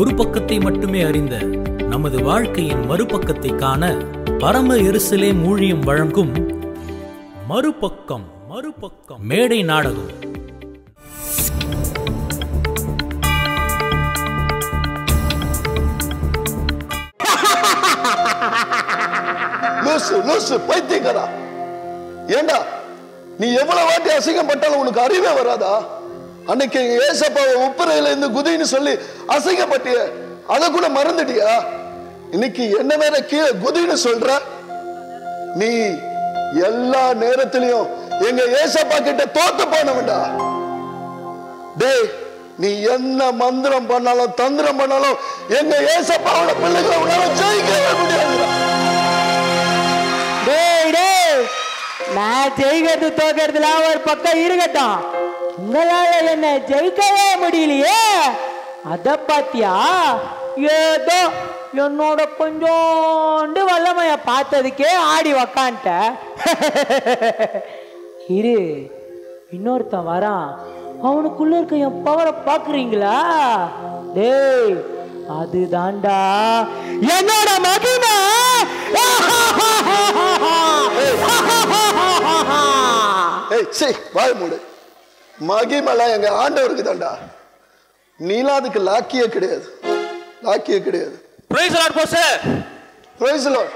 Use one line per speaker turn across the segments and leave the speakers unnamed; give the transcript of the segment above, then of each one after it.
ஒரு பக்கத்தை மட்டுமே அறிந்த நமது வாழ்க்கையின் மறுபக்கத்தை காண பரம எருசலே மூழியம் வழங்கும் மறுபக்கம் மறுபக்கம் மேடை நாடகம்
லூசு லூசு பைத்தியக்காரா ஏண்டா நீ எவ்வளவு வாட்டி அசிங்கப்பட்டாலும் உனக்கு அறிவே வராதா அன்னைக்கு ஏசப்பாவை உப்புரையில இருந்து குதின்னு சொல்லி அசிங்கப்பட்டிய அதை கூட மறந்துட்டியா இன்னைக்கு என்ன வேற கீழே குதின்னு சொல்ற நீ எல்லா நேரத்திலையும் எங்க ஏசப்பா கிட்ட தோத்து போனவன்டா டேய் நீ என்ன மந்திரம் பண்ணாலும் தந்திரம் பண்ணாலும் எங்க ஏசப்பாவோட பிள்ளைகளை உன்னால ஜெயிக்கவே முடியாதுடா
டேய் டேய் நான் ஜெயிக்கிறது தோக்கிறதுலாம் ஒரு பக்கம் இருக்கட்டும் உங்களால என்ன ஜெயிக்கவே முடியலையே அத பாத்தியா ஏதோ என்னோட கொஞ்சோண்டு வல்லமைய பார்த்ததுக்கே ஆடி உக்கான்ட்ட இரு இன்னொருத்தன் வரான் அவனுக்குள்ள இருக்க என் பவரை பாக்குறீங்களா டேய் அதுதான்டா என்னோட மகிமை
ஏய் சீ வாய் மூடு மகிமெல்லாம் எங்க ஆண்டவருக்கு தான்டா நீலாம் அதுக்கு லாக்கியே கிடையாது லாக்கியே கிடையாது
praise lord pastor
praise lord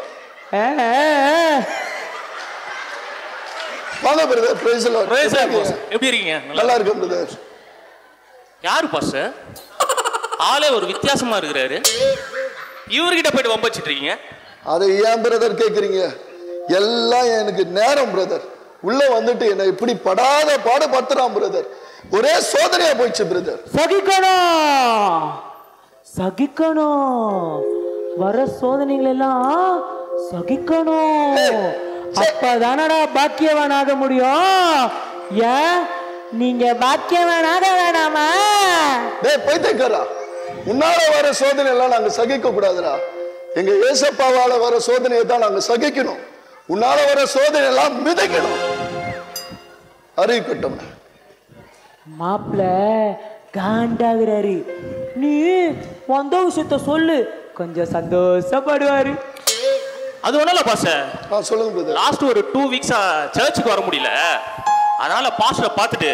வாங்க brother praise lord
praise lord pastor எப்படி இருக்கீங்க நல்லா
நல்லா இருக்கேன் பிரதர்
யாரு பாஸ்டர் ஆளே ஒரு வித்தியாசமா இருக்கிறாரு இவர்கிட்ட போயிட்டு வம்பச்சிட்டு இருக்கீங்க
அதை ஏன் பிரதர் கேக்குறீங்க எல்லாம் எனக்கு நேரம் பிரதர் உள்ள வந்துட்டு என்னை இப்படி படாத பாடு படுத்துறான் பிரதர் ஒரே சோதனையா போயிடுச்சு பிரதர்
சகிக்கணும் சகிக்கணும் வர சோதனைகள் எல்லாம் சகிக்கணும் அப்பதானடா பாக்கியவானாக முடியும் ஏன் நீங்க பாக்கியவானாக வேணாமா
டேய் பைத்தியக்காரா உன்னால வர சோதனை எல்லாம் நாங்க சகிக்க கூடாதுடா எங்க ஏசப்பாவால வர சோதனையை தான் நாங்க சகிக்கணும் உன்னால வர சோதனை எல்லாம் மிதைக்கணும் அறிவிக்கட்டும்
மாப்பிள்ள காண்டாகிறாரு நீ வந்த விஷயத்த சொல்லு கொஞ்சம் சந்தோஷப்படுவாரு
அது ஒண்ணும் இல்ல பாஸ்டர்
ஆ சொல்லுங்க பிரதர்
லாஸ்ட் ஒரு டூ வீக்ஸா சர்ச்சுக்கு வர முடியல அதனால பாஸ்டரை பார்த்துட்டு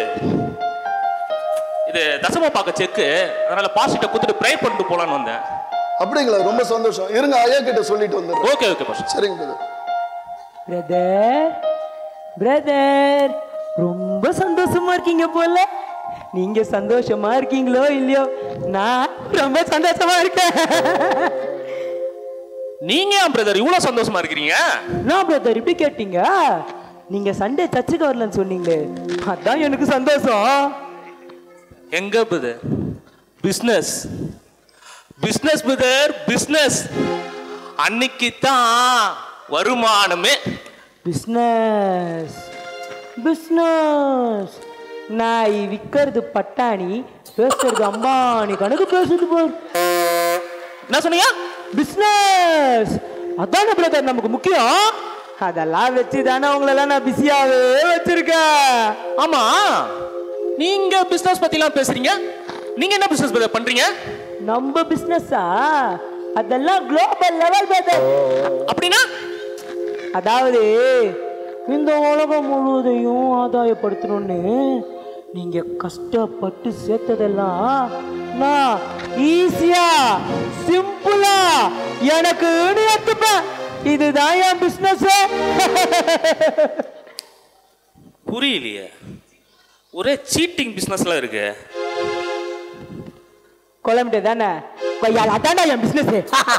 இது தசம பார்க்க செக்கு அதனால பாஸ்டர்கிட்ட கொடுத்துட்டு ப்ரே பண்ணிட்டு போலான்னு வந்தேன்
அப்படிங்களா ரொம்ப சந்தோஷம் இருங்க ஐயா கிட்ட சொல்லிட்டு வந்துடுறேன்
ஓகே ஓகே பாஸ்டர்
சரிங்க பிரதர்
பிரதர் பிரதர் ரொம்ப சந்தோஷமா இருக்கீங்க போல நீங்க சந்தோஷமா இருக்கீங்களோ இல்லையோ நான் ரொம்ப சந்தோஷமா இருக்கேன்
நீங்க ஏன் பிரதர் இவ்வளவு சந்தோஷமா இருக்கிறீங்க
நான் பிரதர் இப்படி கேட்டீங்க நீங்க சண்டே சர்ச்சுக்கு வரலன்னு சொன்னீங்களே அதான் எனக்கு சந்தோஷம்
எங்க brother business business brother business அன்னைக்கு தான் வருமானமே
பிஸ்னஸ் பிஸ்னஸ் நாய் விற்கிறது பட்டாணி பேசுறது அம்பானி கணக்கு பேசுது போல்
என்ன சொன்னீங்க
பிஸ்னஸ் அதானே பிரதர் நமக்கு முக்கியம் அதெல்லாம் வச்சு தானே உங்களெல்லாம் நான் பிஸியாவே வச்சிருக்கேன்
ஆமா நீங்க பிசினஸ் பத்திலாம் பேசுறீங்க நீங்க என்ன பிசினஸ் பிரதர் பண்றீங்க
நம்ம பிஸ்னஸா அதெல்லாம் குளோபல் லெவல் பிரதர்
அப்படின்னா
அதாவது இந்த உலகம் முழுவதையும் ஆதாயப்படுத்தணும்னு நீங்க கஷ்டப்பட்டு சேர்த்ததெல்லாம் நான் ஈஸியா சிம்பிளா எனக்கு எடுத்துப்பேன் இதுதான் என் பிசினஸ்
புரியலையே ஒரே சீட்டிங் பிசினஸ்லாம் இருக்கு
குழம்பிட்டு தானே கொய்யால் அதான்டா என் பிசினஸ்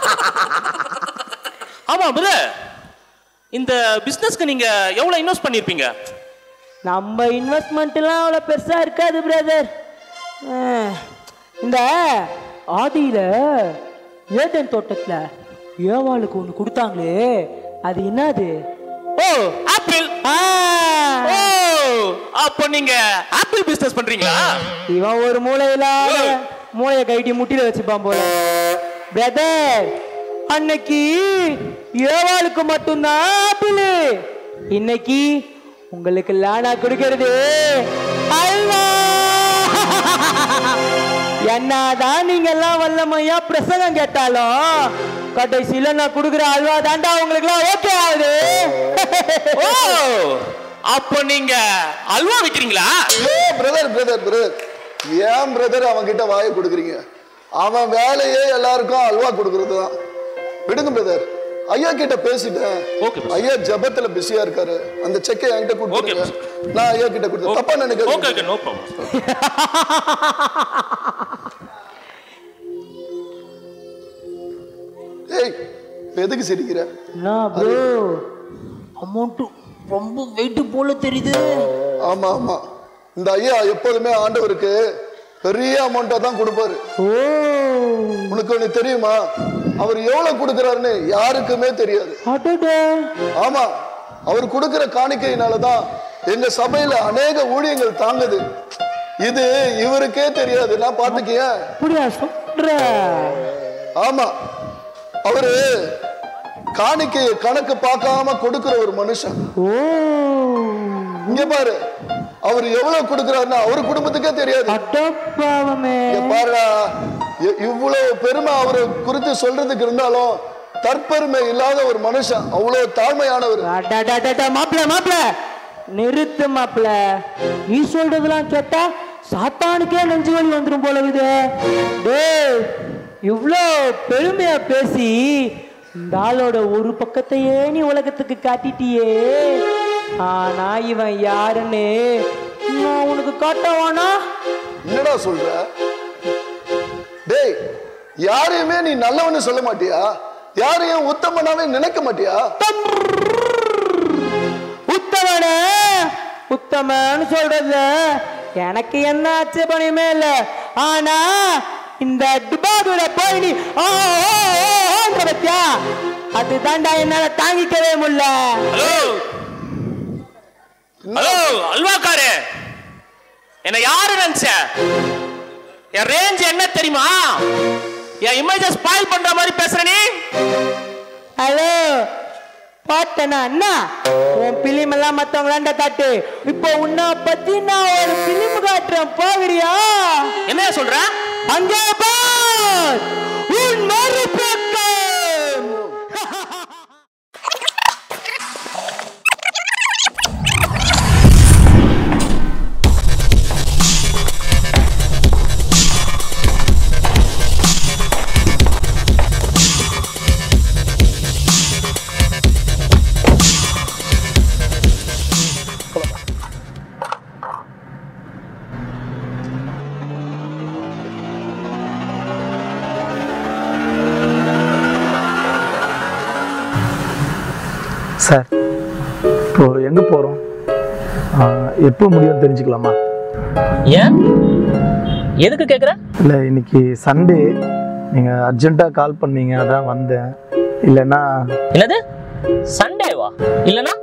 ஆமா பிரதர் இந்த பிசினஸ்க்கு நீங்க எவ்வளவு இன்வெஸ்ட் பண்ணிருப்பீங்க
நம்ம இன்வெஸ்ட்மெண்ட்லாம் அவ்வளோ பெருசா இருக்காது பிரதர் இந்த ஆதியில ஏதன் தோட்டத்துல ஏவாளுக்கு ஒன்று கொடுத்தாங்களே அது என்னது
ஓ ஆப்பிள்
ஆ,
ஓ அப்போ நீங்க ஆப்பிள் பிசினஸ் பண்றீங்களா
இவன் ஒரு மூளையில மூளையை கைட்டி முட்டில வச்சுப்பான் போல பிரதர் அன்னைக்கு ஏவாளுக்கு மட்டும்தான் ஆப்பிள் இன்னைக்கு உங்களுக்கு லானா கொடுக்கிறது அல்வா என்னதான் நீங்க எல்லாம் வல்லமையா பிரசங்கம் கேட்டாலும் கடைசியில நான் குடுக்குற அல்வா தாண்டா உங்களுக்கு எல்லாம் ஓகே ஆகுது
ஓ அப்போ நீங்க அல்வா விக்கிறீங்களா
ஏ பிரதர் பிரதர் பிரதர் ஏன் பிரதர் அவன் கிட்ட வாயை கொடுக்குறீங்க அவன் வேலையே எல்லாருக்கும் அல்வா கொடுக்கறது தான் விடுங்க பிரதர் ஐயா கிட்ட பேசிட்டேன்
Okay, boss.
ஐயா ஜபத்துல பிஸியா இருக்காரு அந்த செக்கை என்கிட்ட கொடுத்துருங்க
boss.
நான் ஐயா கிட்ட கொடுத்தேன் தப்பா
ஓகே
நினைக்கிறேன்
ஓகே நோ ப்ராப்ளம்
ஏய் இப்ப எதுக்கு சிரிக்கிற
ப்ரோ அமௌண்ட் ரொம்ப வெயிட் போல தெரியுது
ஆமா ஆமா இந்த ஐயா எப்போதுமே ஆண்டவருக்கு பெரிய அமௌண்ட்டா தான் கொடுப்பாரு
ஓ
உனக்கு ஒண்ணு தெரியுமா அவர் எவ்வளவு கொடுக்கறாருன்னு யாருக்குமே தெரியாது
அடடே
ஆமா அவர் கொடுக்கிற காணிக்கையினால தான் எங்க சபையில அநேக ஊழியங்கள் தாங்குது இது இவருக்கே தெரியாது நான் பாத்துக்கிய
அப்படியா சொல்ற
ஆமா அவரு காணிக்கை கணக்கு பார்க்காம கொடுக்கிற ஒரு மனுஷன்
ஓ
இங்க பாரு அவர் எவ்வளவு கொடுக்கறாருன்னா அவர் குடும்பத்துக்கே தெரியாது
அடப்பாவமே
இங்க பாருடா இ- இவ்வளவு பெருமை அவரை குறித்து சொல்றதுக்கு இருந்தாலும் தற்பெருமை இல்லாத ஒரு மனுஷன் அவ்வளவு தாழ்மையானவர்
அடடடட, மாப்ள மாப்ள நிறுத்து மாப்ள நீ சொல்றதெல்லாம் கேட்டா சாத்தானுக்கே நெஞ்சு வலி வந்துரும் போல இது டேய் இவ்வளோ பெருமையா பேசி இந்த ஆளோட ஒரு பக்கத்தையே நீ உலகத்துக்கு காட்டிட்டியே ஆனா இவன் யாருன்னு நான் உனக்கு காட்டவானா
என்னடா சொல்ற டேய் யாரையுமே நீ நல்லவன்னு சொல்ல மாட்டியா யாரையும் உத்தமனாவே நினைக்க மாட்டியா
உத்தமன உத்தமன்னு சொல்றது எனக்கு என்ன ஆட்சேபனையுமே இல்ல ஆனா இந்த துபாதோட போய் நீ ஆ, ஆ, ஆ, ஆன்ற பத்தியா அது தாண்டா என்னால தாங்கிக்கவே முடியல
ஹலோ ஹலோ அல்வாக்காரு என்ன யாரு நினைச்ச என் ரேஞ்ச் என்ன தெரியுமா என் இமேஜ ஸ்பாயில் பண்ற மாதிரி பேசுற நீ
ஹலோ பார்த்தனா அண்ணா உன் பிலிம் எல்லாம் மத்தவங்களாண்ட காட்டு இப்போ உன்னை பத்தி நான் ஒரு பிலிம் காட்டுறேன் போகிறியா
என்ன சொல்ற
அங்கே பார் உன் மறுபக்கம்
சார் இப்போ எங்க போறோம் ஆஹ், எப்போ முடியும் தெரிஞ்சுக்கலாமா
ஏன் எதுக்கு கேக்குற
இல்லை இன்னைக்கு சண்டே நீங்க அர்ஜென்ட்டா கால் பண்ணீங்க அதான் வந்தேன் இல்லைன்னா
என்னது சண்டேவா இல்லனா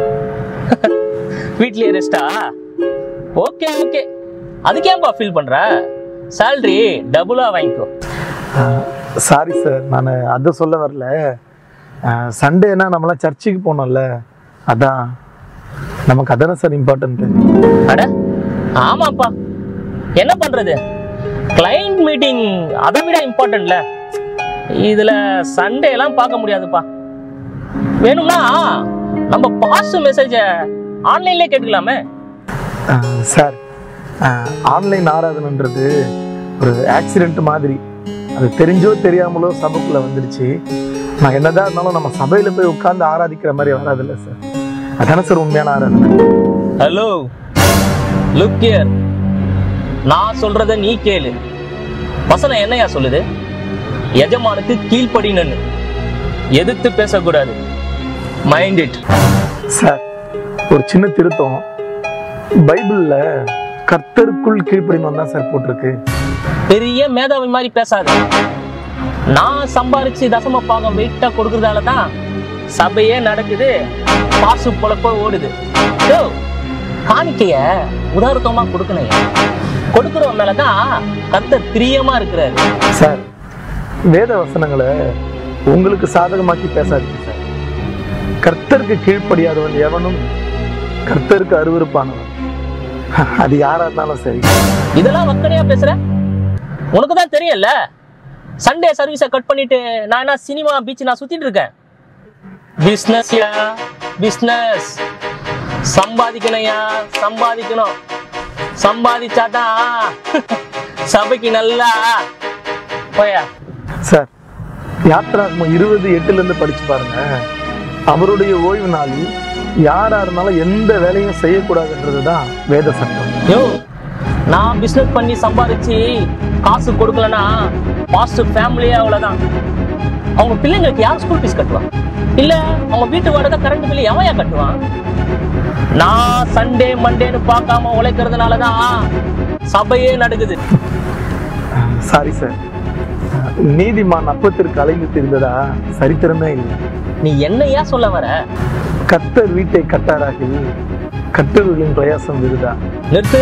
வீட்லயே ரெஸ்டா ஓகே ஓகே அதுக்கு ஏன்பா ஃபீல் பண்ற salary டபுளா வாங்கிக்கோ
சாரி சார் நான் அதை சொல்ல வரல சண்டேனா நம்மளாம் சர்ச்சுக்கு போனோம்ல அதான் நமக்கு அதானே சார் இம்பார்ட்டன்ட்டு
அட ஆமாப்பா என்ன பண்றது கிளைண்ட் மீட்டிங் அதை விட இம்பார்ட்டன்ட்ல இதுல சண்டே எல்லாம் பார்க்க முடியாதுப்பா வேணும்னா நம்ம பாஸ் மெசேஜ ஆன்லைன்லயே கேட்டுக்கலாமே
சார் ஆன்லைன் ஆராதனைன்றது ஒரு ஆக்சிடென்ட் மாதிரி அது தெரிஞ்சோ தெரியாமலோ சபைக்குள்ள வந்துடுச்சு நான் என்னதான் இருந்தாலும் நம்ம சபையில போய் உட்கார்ந்து ஆராதிக்கிற மாதிரி வராதில்ல சார் அதானே சார் உண்மையான ஆராதனை
ஹலோ லுக் ஹியர் நான் சொல்றத நீ கேளு வசனம் என்னையா சொல்லுது எஜமானுக்கு கீழ்ப்படினு எதிர்த்து பேசக்கூடாது மைண்ட் இட்
சார் ஒரு சின்ன திருத்தம் பைபிள்ல கர்த்தருக்குள் கீழ்ப்படினோம் தான் சார் போட்டிருக்கு
பெரிய மேதாவி மாதிரி பேசாத நான் சம்பாரிச்சு தசம பாகம் வெயிட்டா கொடுக்கறதால தான் சபையே நடக்குது பாசு பொழப்ப ஓடுது யோ, காணிக்கைய உதாரணமா கொடுக்கணும் கொடுக்கறவன் மேலதான் கர்த்தர் பிரியமா இருக்கிறாரு
சார் வேத வசனங்களை உங்களுக்கு சாதகமாக்கி பேசாதீங்க சார் கர்த்தருக்கு கீழ்ப்படியாதவன் எவனும் கர்த்தருக்கு அருவருப்பானவன் அது யாரா இருந்தாலும் சரி
இதெல்லாம் வக்கனையா பேசுற உனக்கு தான் தெரியும்ல சண்டே சர்வீஸை கட் பண்ணிட்டு நான் என்ன சினிமா பீச் நான் சுத்திட்டு இருக்கேன் பிஸ்னஸ் யா பிஸ்னஸ் சம்பாதிக்கணும்யா சம்பாதிக்கணும் சம்பாதிச்சாதான் சபைக்கு நல்லா போயா
சார் யாத்ராகமம் இருபது எட்டுல இருந்து படிச்சு பாருங்க அவருடைய ஓய்வு நாளில் யாரா இருந்தாலும் எந்த வேலையும் செய்யக்கூடாதுன்றது தான் வேத சட்டம்
யோ நான் பிசினஸ் பண்ணி சம்பாதிச்சு காசு கொடுக்கலனா பாஸ்ட் ஃபேமிலியே அவ்வளவுதான் அவங்க பிள்ளைங்களுக்கு யார் ஸ்கூல் ஃபீஸ் கட்டுவான் இல்ல அவங்க வீட்டு வாடகை கரண்ட் பில்லு எவையா கட்டுவான் நான் சண்டே மண்டேன்னு பார்க்காம உழைக்கிறதுனால தான் சபையே நடக்குது
சாரி சார் நீதிமான் அப்பத்திற்கு அலைந்து தெரிந்ததா சரித்திரமே இல்லை
நீ என்னையா சொல்ல வர
கத்தர் வீட்டை கட்டாராகில் கட்டர்களின் பிரயாசம் விருதா
நிறுத்து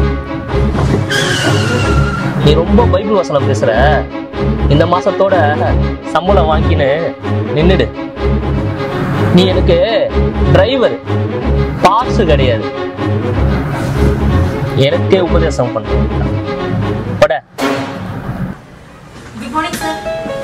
நீ ரொம்ப பைபிள் வசனம் பேசுற இந்த மாசத்தோட சம்பளம் வாங்கின்னு நின்னுடு நீ எனக்கு டிரைவர் பாஸ் கிடையாது எனக்கே உபதேசம் பண்ண பட
குட் மார்னிங் சார்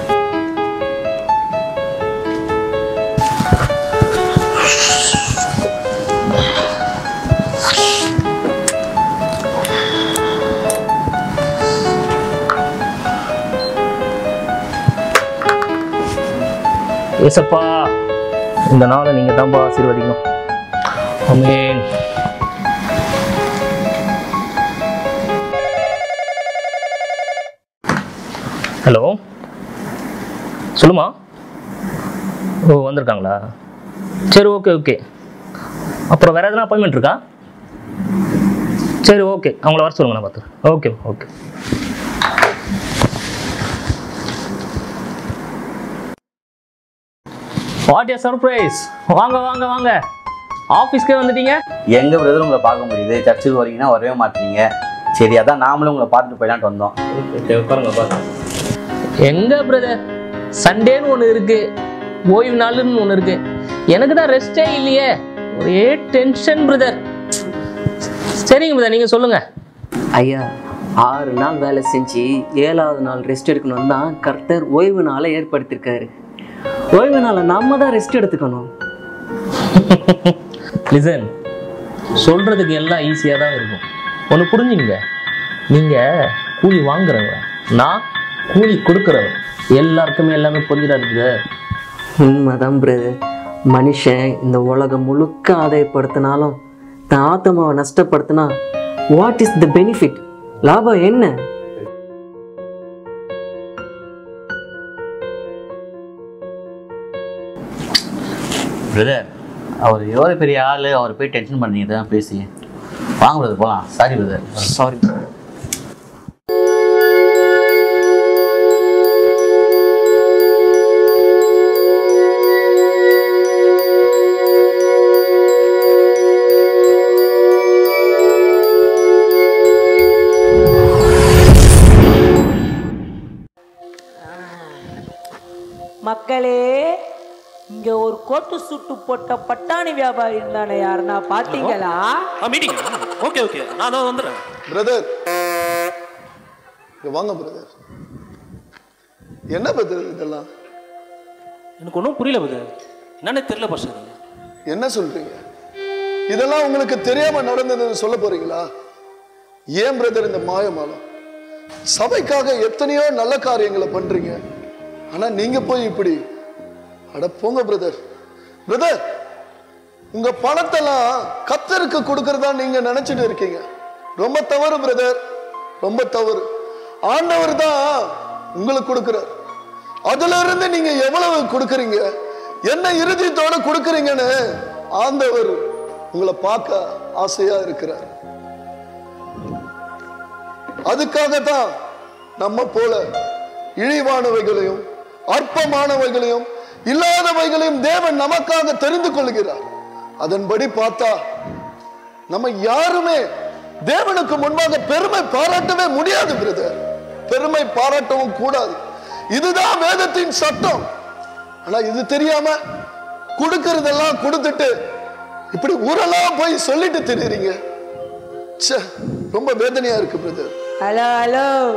ஏசப்பா இந்த நாளை நீங்க தான்ப்பா ஆசீர்வதிக்கணும் ஆமென் ஹலோ சொல்லுமா ஓ வந்திருக்காங்களா சரி ஓகே ஓகே அப்புறம் வேற எதனா அப்பாயின்மெண்ட் இருக்கா சரி ஓகே அவங்கள வர சொல்லுங்க நான் பார்த்துக்கிறேன் okay okay what a surprise வாங்க வாங்க வாங்க ஆஃபீஸ்க்கே வந்துட்டீங்க
எங்க பிரதர் உங்களை பார்க்க முடியுது சர்ச்சுக்கு வரீங்கன்னா வரவே மாட்டீங்க சரி அதான் நாமளும் உங்களை பார்த்துட்டு போயிடலான்ட்டு வந்தோம்
பாருங்க பாருங்க எங்க பிரதர் சண்டேன்னு ஒன்று இருக்கு ஓய்வு நாள்னு ஒன்று இருக்கு எனக்கு தான் ரெஸ்டே இல்லையே ஒரே டென்ஷன் பிரதர் சரிங்க பிரதர் நீங்க சொல்லுங்க
ஐயா ஆறு நாள் வேலை செஞ்சு ஏழாவது நாள் ரெஸ்ட் எடுக்கணும் தான் கர்த்தர் ஓய்வு நாளை ஏற்படுத்தியிருக்காரு ஓய்வு நாளை நம்ம தான் ரெஸ்ட் எடுத்துக்கணும்
லிசன் சொல்றதுக்கு எல்லாம் ஈஸியாக தான் இருக்கும் ஒன்று புரிஞ்சுங்க நீங்க கூலி வாங்குறவங்க நான் கூலி கொடுக்குறவன் எல்லாருக்குமே எல்லாமே புரிஞ்சிடாது பிரதர்
உண்மைதான் பிரதர் மனுஷன் இந்த உலகம் முழுக்க ஆதாயப்படுத்தினாலும் தன் ஆத்மாவை நஷ்டப்படுத்தினா வாட் இஸ் த பெனிஃபிட் லாபம் என்ன
பிரதர் அவர் எவ்வளோ பெரிய ஆள் அவர் போய் டென்ஷன் பண்ணீங்க தான் பேசி வாங்க பிரதர் போகலாம் சாரி பிரதர்
சாரி
மக்களே இங்க ஒரு கோட்டு சுட்டு போட்ட பட்டாணி வியாபாரி இருந்தானே யாருன்னா பாத்தீங்களா
மீட்டிங் ஓகே ஓகே நான் தான் வந்துடுறேன்
பிரதர் இங்க வாங்க பிரதர் என்ன பிரதர் இதெல்லாம்
எனக்கு ஒன்றும் புரியல பது என்னன்னு தெரியல பாஷா
என்ன சொல்றீங்க இதெல்லாம் உங்களுக்கு தெரியாம நடந்ததுன்னு சொல்ல போறீங்களா ஏன் பிரதர் இந்த மாயமாலம் சபைக்காக எத்தனையோ நல்ல காரியங்களை பண்றீங்க ஆனா நீங்க போய் இப்படி அட போங்க பிரதர் பிரதர் உங்க பணத்தெல்லாம் கத்தருக்கு கொடுக்கறதா நீங்க நினைச்சிட்டு இருக்கீங்க ரொம்ப தவறு பிரதர் ரொம்ப தவறு ஆண்டவர் தான் உங்களுக்கு கொடுக்கிறார் அதுல இருந்து நீங்க எவ்வளவு கொடுக்கறீங்க என்ன இறுதியத்தோட கொடுக்கறீங்கன்னு ஆண்டவர் உங்களை பார்க்க ஆசையா இருக்கிறார் அதுக்காக தான் நம்ம போல இழிவானவைகளையும் அற்பமானவைகளையும் இல்லாதவைகளையும் தேவன் நமக்காக தெரிந்து கொள்கிறார் அதன்படி பார்த்தா நம்ம யாருமே தேவனுக்கு முன்பாக பெருமை பாராட்டவே முடியாது பிரதர் பெருமை பாராட்டவும் கூடாது இதுதான் வேதத்தின் சட்டம் ஆனா இது தெரியாம கொடுக்கறதெல்லாம் கொடுத்துட்டு இப்படி ஊரெல்லாம் போய் சொல்லிட்டு தெரியுறீங்க ச்சே ரொம்ப வேதனையா இருக்கு பிரதர்
ஹலோ ஹலோ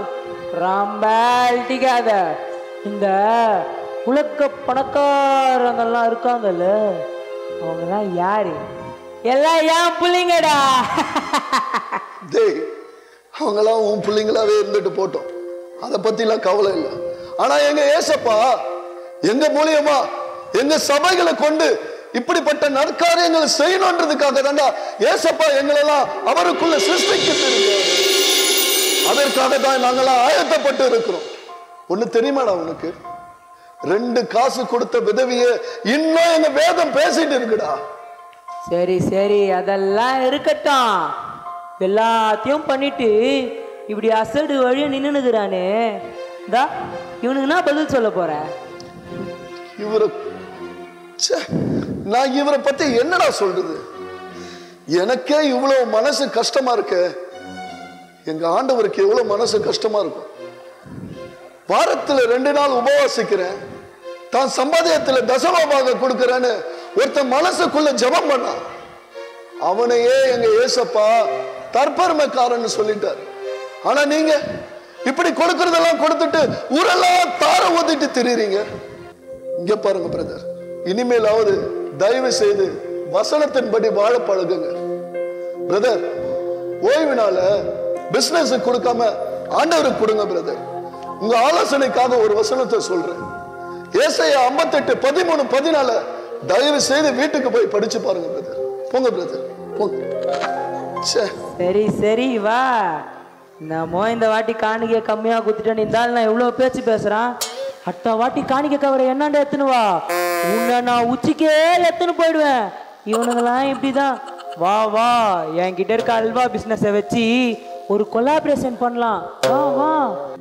ரொம்ப அழட்டிக்காத இந்த உலக்க பணக்காரங்கெல்லாம் இருக்காங்கல்ல அவங்கெல்லாம் யாரு எல்லாம் ஏன் பிள்ளைங்கடா
டேய் அவங்களாம் உன் பிள்ளைங்களாவே இருந்துட்டு போட்டோம் அதை பத்திலாம் கவலை இல்லை ஆனா எங்க ஏசப்பா எங்க மூலியமா எங்க சபைகளை கொண்டு இப்படிப்பட்ட நற்காரியங்களை செய்யணுன்றதுக்காக தாண்டா ஏசப்பா எங்களெல்லாம் அவருக்குள்ள சிருஷ்டிக்கிட்டு இருக்காரு அதற்காக தான் நாங்களாம் ஆயத்தப்பட்டு இருக்கிறோம் ஒண்ணு தெரியுமாடா உனக்கு ரெண்டு காசு கொடுத்த விதவிய இன்னும் எங்க வேதம் பேசிட்டு இருக்குடா
சரி சரி அதெல்லாம் இருக்கட்டும் எல்லாத்தையும் பண்ணிட்டு இப்படி அசடு வழிய நின்னுனுக்குறானே இந்தா இவனுக்குன்னா பதில் சொல்ல போற
இவரை ச்சே, நான் இவரை பத்தி என்னடா சொல்றது எனக்கே இவ்வளவு மனசு கஷ்டமா இருக்கு எங்க ஆண்டவருக்கு எவ்வளவு மனசு கஷ்டமா இருக்கும் வாரத்துல ரெண்டு நாள் உபவாசிக்கிறேன் தான் சம்பாதியத்துல தசமபாக கொடுக்கிறேன்னு ஒருத்தன் மனசுக்குள்ள ஜெபம் பண்ணான் அவனையே எங்க ஏசப்பா தற்பெருமைக்காரன்னு சொல்லிட்டார் ஆனா நீங்க இப்படி கொடுக்கறதெல்லாம் கொடுத்துட்டு ஊரெல்லாம் தார ஊத்திட்டு திரிறீங்க இங்க பாருங்க பிரதர் இனிமேலாவது தயவு செய்து வசனத்தின்படி வாழ பழகுங்க பிரதர் ஓய்வினால பிசினஸ் கொடுக்காம ஆண்டவருக்கு கொடுங்க பிரதர் உங்க ஆலோசனைக்காக ஒரு வசனத்தை சொல்றேன் ஏசையா ஐம்பத்தெட்டு பதிமூணு பதினால தயவு செய்து வீட்டுக்கு போய் படிச்சு பாருங்க பிரதர் போங்க பிரதர் போங்க ச்சே
சரி சரி வா நம்ம இந்த வாட்டி காணிக்கை கம்மியா குத்துட்டேன்னு இந்த ஆள் நான் எவ்வளவு பேச்சு பேசுறான் அடுத்த வாட்டி காணிக்கை கவரை என்னாண்ட எத்துன்னு வா உன்னை நான் உச்சிக்கே எத்துன்னு போயிடுவேன் இவனுங்கெல்லாம் இப்படிதான் வா வா என்கிட்ட இருக்க அல்வா பிசினஸை வச்சு ஒரு கொலாபரேஷன் பண்ணலாம் வா வா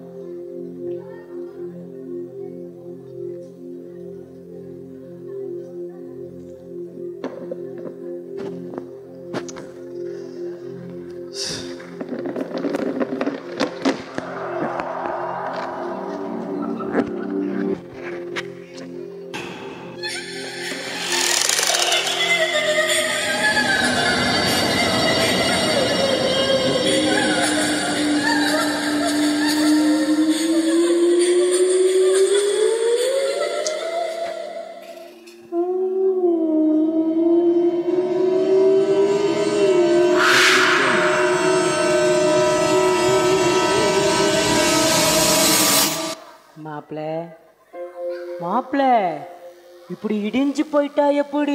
மாப்பிள மாப்பிள இப்படி இடிஞ்சு போயிட்டா எப்படி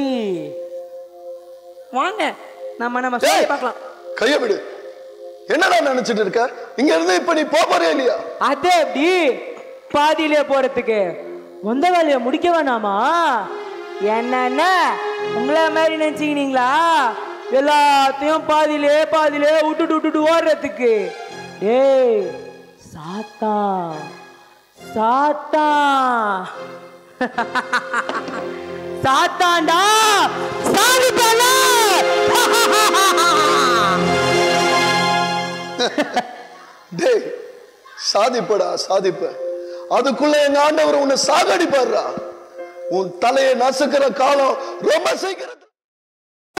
வாங்க நம்ம நம்ம சொல்லி
ஏய்,
பார்க்கலாம்
கைய விடு என்னடா நினைச்சிட்டு இருக்க இங்க இருந்து இப்ப நீ போப் போறியா இல்லையா
அது எப்படி பாதியிலே போறதுக்கு வந்த வேலையை முடிக்க வேணாமா என்னன்னா உங்கள மாதிரி நினைச்சுக்கினீங்களா எல்லாத்தையும் பாதியிலே பாதியிலே விட்டுட்டு விட்டுட்டு ஓடுறதுக்கு டேய் சாத்தான் சாத்தான் சாத்தான்டா சாதிப்பானா
டேய் சாதிப்படா சாதிப்ப அதுக்குள்ள எங்க ஆண்டவர் உன்னை சாகடிப்பாருடா உன் தலையை நசுக்கிற காலம் ரொம்ப சீக்கிரம்